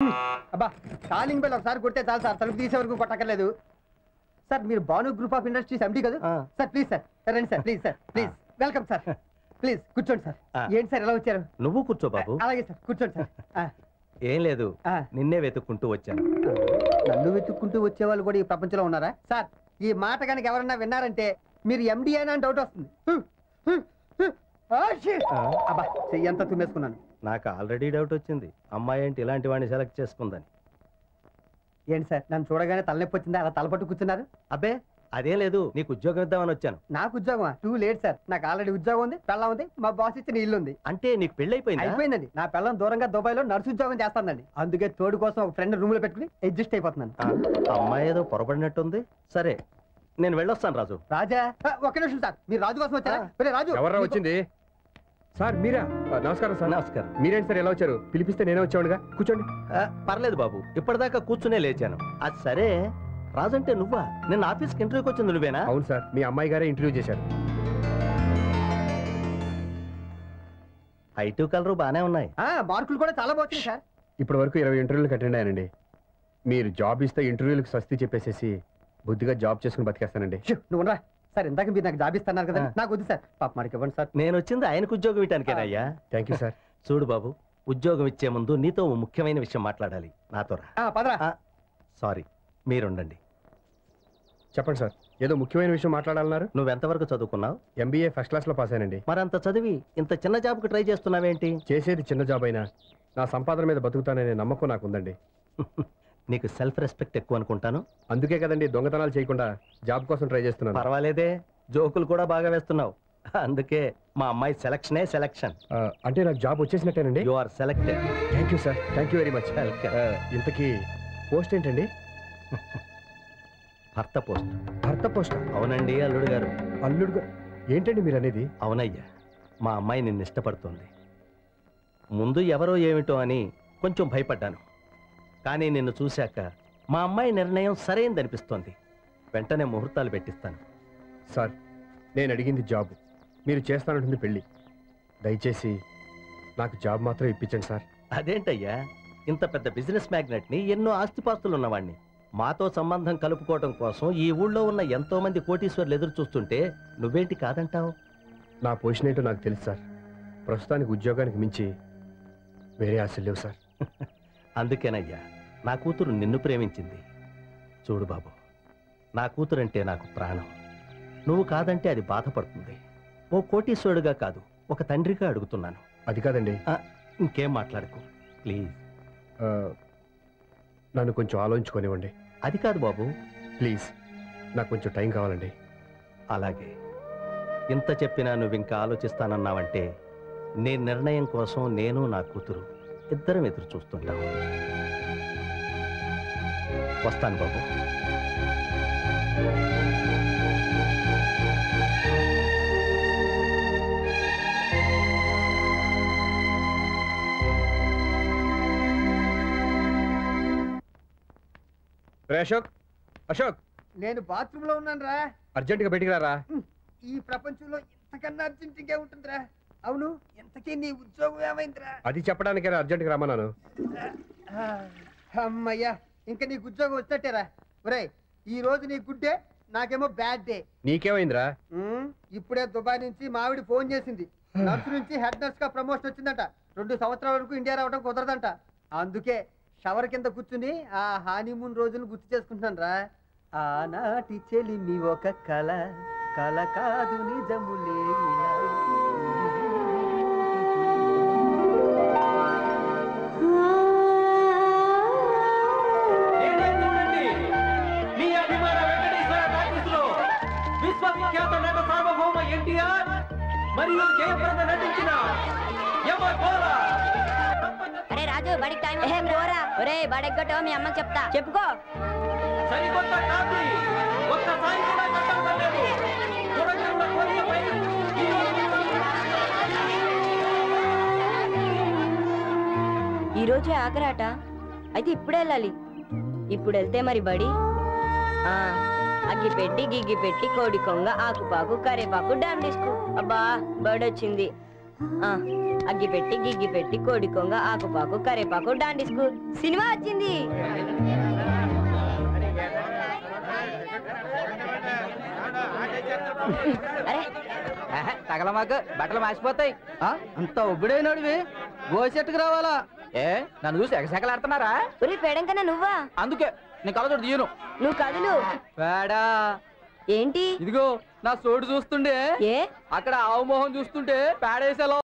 అబ్బా calling bell ఒకసారి కొడితే చాలు సార్ తలుపు తీసే వరకు కొట్టక్కర్లేదు సార్ మీరు Bhanu group of industries MD కదా ఆ. సార్ ప్లీజ్ సార్ రండి sir please sir please welcome sir please కూర్చోండి సార్ ఆ. ఏంటి సార్ ఎలా వచ్చారు నువ్వు కూర్చో బాబు అలాగే సార్ కూర్చోండి సార్ ఆ, ఏం లేదు ఆ. నిన్నే వెతుక్కుంటూ వచ్చాను నన్ను వెతుక్కుంటూ వచ్చేవాళ్ళు కూడా ఈ ప్రపంచంలో ఉన్నారా సార్ ఈ మాట కనుక ఎవరన్నా విన్నారంటే మీరు ఎండి అయినా అని డౌట్ వస్తుంది హు, హు, హు. ఆ, shit. ఆ. అబ్బా చెయ్యంతా తుమ్మేసుకున్నాను నాకు ఆల్రెడీ డౌట్ వచ్చింది అమ్మాయి ఏంటి ఇలాంటి వాడిని సెలెక్ట్ చేసుకుందని ఏంటి సార్ నన్ను చూడగానే తలనొప్పి వచ్చిందా అలా తలపట్టు కూర్చున్నారు అబ్బే అదే లేదు నీకు ఉద్యోగం ఇద్దామని వచ్చాను నాకు ఉద్యోగమా టూ లేట్ సార్ నాకు ఆల్రెడీ ఉద్యోగం ఉంది పెళ్ళం ఉంది మా బాస్ ఇచ్చిన ఇల్లు ఉంది అంటే నీకు పెళ్ళైపోయిందా అయిపోయిందండి నా పిల్లం దూరంగా దుబాయ్ లో నర్సు ఉద్యోగం చేస్తానండి అందుకే తోడు కోసం ఒక ఫ్రెండ్ రూమ్ లో పెట్టుకుని అడ్జస్ట్ అయిపోతున్నాను ఆ, అమ్మాయి ఏదో పొరపడినట్టుంది సరే నేను వెళ్ళొస్తాను రాజు రాజా ఆ, ఒక్క నిమిషం సార్ మీరు రాజు కోసం వచ్చారా ఒరే రాజు ఎవర్రా నీకు- వచ్చింది సార్ మీరా ఆ, నమస్కారం సార్ నమస్కారం మీరేంటి సార్ ఎలా వచ్చారు పిలిపిస్తే నేనే వచ్చాడుగా కూర్చోండి ఆ, పర్లేదు బాబు ఇప్పటిదాకా కూర్చునే లేచాను అది సరే రాజంటే నువ్వా నిన్న ఆఫీస్కి ఇంటర్వ్యూకి వచ్చింది నువ్వేనా అవును సార్ మీ అమ్మాయి గారే ఇంటర్వ్యూ చేశారు హైటు కలరు బానే ఉన్నాయి ఆ, మార్కులు కూడా చాలా బాగున్నాయి సార్ ఇప్పటి వరకు ఇరవై ఇంటర్వ్యూలకు అటెండ్ అయ్యానండి మీరు జాబ్ ఇస్తే ఇంటర్వ్యూలకు స్వస్తి చెప్పేసేసి బుద్ధిగా జాబ్ చేసుకుని బతికేస్తానండి షూ, నువ్వు ఉండరా సార్ ఇందాక మీరు నాకు జాబ్ ఇస్తున్నారు కదా ఆ. నాకు వద్దు సార్ పాప మనకి ఇవ్వండి సార్ నేను వచ్చింది ఆయనకు ఉద్యోగం ఇవ్వటానికేనయ్యా థ్యాంక్ యూ సార్ చూడు బాబు ఉద్యోగం ఇచ్చే ముందు నీతో ఓ ముఖ్యమైన విషయం మాట్లాడాలి నాతో రా ఆ, పదరా ఆ, సారీ మీరుండండి చెప్పండి సార్ ఏదో ముఖ్యమైన విషయం మాట్లాడాలన్నారు నువ్వెంతవరకు చదువుకున్నావు ఎంబీఏ ఫస్ట్ క్లాస్లో పాస్ అయ్యానండి మరంత చదివి ఇంత చిన్న జాబ్కి ట్రై చేస్తున్నావేంటి చేసేది చిన్న జాబ్ అయినా నా సంపాదన మీద బతుకుతాననే నమ్మకం నాకుందండి నీకు సెల్ఫ్ రెస్పెక్ట్ ఎక్కువ అనుకుంటాను అందుకే కదండి దొంగతనాలు చేయకుండా జాబ్ కోసం ట్రై చేస్తున్నాను పర్వాలేదే జోకులు కూడా బాగా వేస్తున్నావు అందుకే మా అమ్మాయి సెలక్షనే సెలక్షన్ ఆ, అంటే నాకు జాబ్ వచ్చేసినట్టేనండి you are selected thank you sir thank you very much Welcome. ఇంతకీ పోస్ట్ ఏంటండి భర్త పోస్ట్ భర్త పోస్ట్ అవునండి అల్లుడు గారు అల్లుడు గా- ఏంటండి మీరు అనేది అవునయ్యా మా అమ్మాయి నిన్ను ఇష్టపడుతోంది ముందు ఎవరో ఏమిటో అని కొంచెం భయపడ్డాను కానీ నిన్ను చూశాక మా అమ్మాయి నిర్ణయం సరైనదనిపిస్తోంది వెంటనే ముహూర్తాలు పెట్టిస్తాను సార్ నేను అడిగింది జాబ్ మీరు చేస్తానంటుంది పెళ్ళి దయచేసి నాకు జాబ్ మాత్రం ఇప్పించండి సార్ అదేంటయ్యా ఇంత పెద్ద బిజినెస్ మ్యాగ్నెట్ని ఎన్నో ఆస్తిపాస్తులు ఉన్నవాణ్ణి మాతో సంబంధం కలుపుకోవడం కోసం ఈ ఊళ్ళో ఉన్న ఎంతో మంది కోటీశ్వర్లు ఎదురు చూస్తుంటే నువ్వేంటి కాదంటావు నా పొజిషన్ ఏంటో నాకు తెలుసు సార్ ప్రస్తుతానికి ఉద్యోగానికి మించి వేరే ఆశలు లేవు సార్ అందుకేనయ్యా నా కూతురు నిన్ను ప్రేమించింది చూడు బాబు నా కూతురంటే నాకు ప్రాణం నువ్వు కాదంటే అది బాధపడుతుంది ఓ కోటీశ్వరుడుగా కాదు ఒక తండ్రిగా అడుగుతున్నాను అది కాదండి ఇంకేం మాట్లాడకు ప్లీజ్ ఆ, నన్ను కొంచెం ఆలోచించుకోనివ్వండి అది కాదు బాబు ప్లీజ్ నాకు కొంచెం టైం కావాలండి అలాగే ఇంత చెప్పినా నువ్వు ఇంకా ఆలోచిస్తానన్నావంటే నీ నిర్ణయం కోసం నేను నా కూతురు ఇద్దరం ఎదురు చూస్తుంటాం వస్తాను బాబు రే అశోక్ అశోక్ నేను బాత్రూమ్ లో ఉన్నాను రా అర్జెంటుగా బయటికి రారా ఈ ప్రపంచంలో ఇంతకన్నా అర్జెంట్ ఇంకే ఉంటుందిరా అవును ఇంతకీ నీ ఉద్యోగం ఏమైందిరా అది చెప్పడానికే అర్జెంటుగా రమ్మన్నాను ఆ, అమ్మయ్యా ఇంకా నీకు ఉద్యోగం వచ్చేటేరా ఒరే ఈ రోజు నీ గుడ్ డే నాకేమో బ్యాడ్ డే నీకేమైందిరా ఉమ్, ఇప్పుడే దుబాయ్ నుంచి మావిడి ఫోన్ చేసింది నర్సు నుంచి హెడ్ నర్స్ గా ప్రమోషన్ వచ్చిందంట రెండు సంవత్సరాల వరకు ఇండియా రావడం కుదరదంట అందుకే షవర్ కింద కూర్చుని ఆ హానీమూన్ రోజులు గుర్తు చేసుకుంటున్నాను రా ఆనాటి చెలిమి ఒక కళ కళ కాదు నిజములే ఇలా. మీ అభిమాన వెంకటేశ్వర టాకీస్లో విశ్వవిఖ్యాత నట సార్వభౌమ ఎన్టీఆర్ మరియు జయప్రద నటించిన అరే రాజు బడికి టైం అయింది పోరా ఒరే బడెగ్గటో మీ అమ్మకి చెప్తా చెప్పుకో సరికొత్త కాపీ ఒక్కసారి కూడా కట్టలేదు చూడకుండా కోరికపై ఈ రోజే ఆఖరాట అయితే ఇప్పుడే వెళ్ళాలి ఇప్పుడు వెళ్తే మరి బడి ఆ అగ్గి పెట్టి గిగ్గి పెట్టి కోడి కొంగ ఆకుపాకు కరేపాకు డామ్ డిస్కు అబ్బా బర్డ్ వచ్చింది ఆ, అగ్గి పెట్టి గిగ్గి పెట్టి కోడి కొంగ ఆకుపాకు కరేపాకు డాండిస్కు సినిమా వచ్చింది అరే తగల మాకు బట్టలు మాసిపోతాయి అంత ఒబ్బిడైనడివి గోసెట్టుకు రావాలా ఏ నన్ను చూసి ఎగసెగలాడుతున్నారా ఒరే పెడంకన్నా నువ్వా అందుకే నేను కలజోడు తీయను నువ్వు కదులు పేడా ఏంటి ఇదిగో నా సోడు చూస్తుండే ఏ అక్కడ ఆవు మొహం చూస్తుంటే పేడేసేలా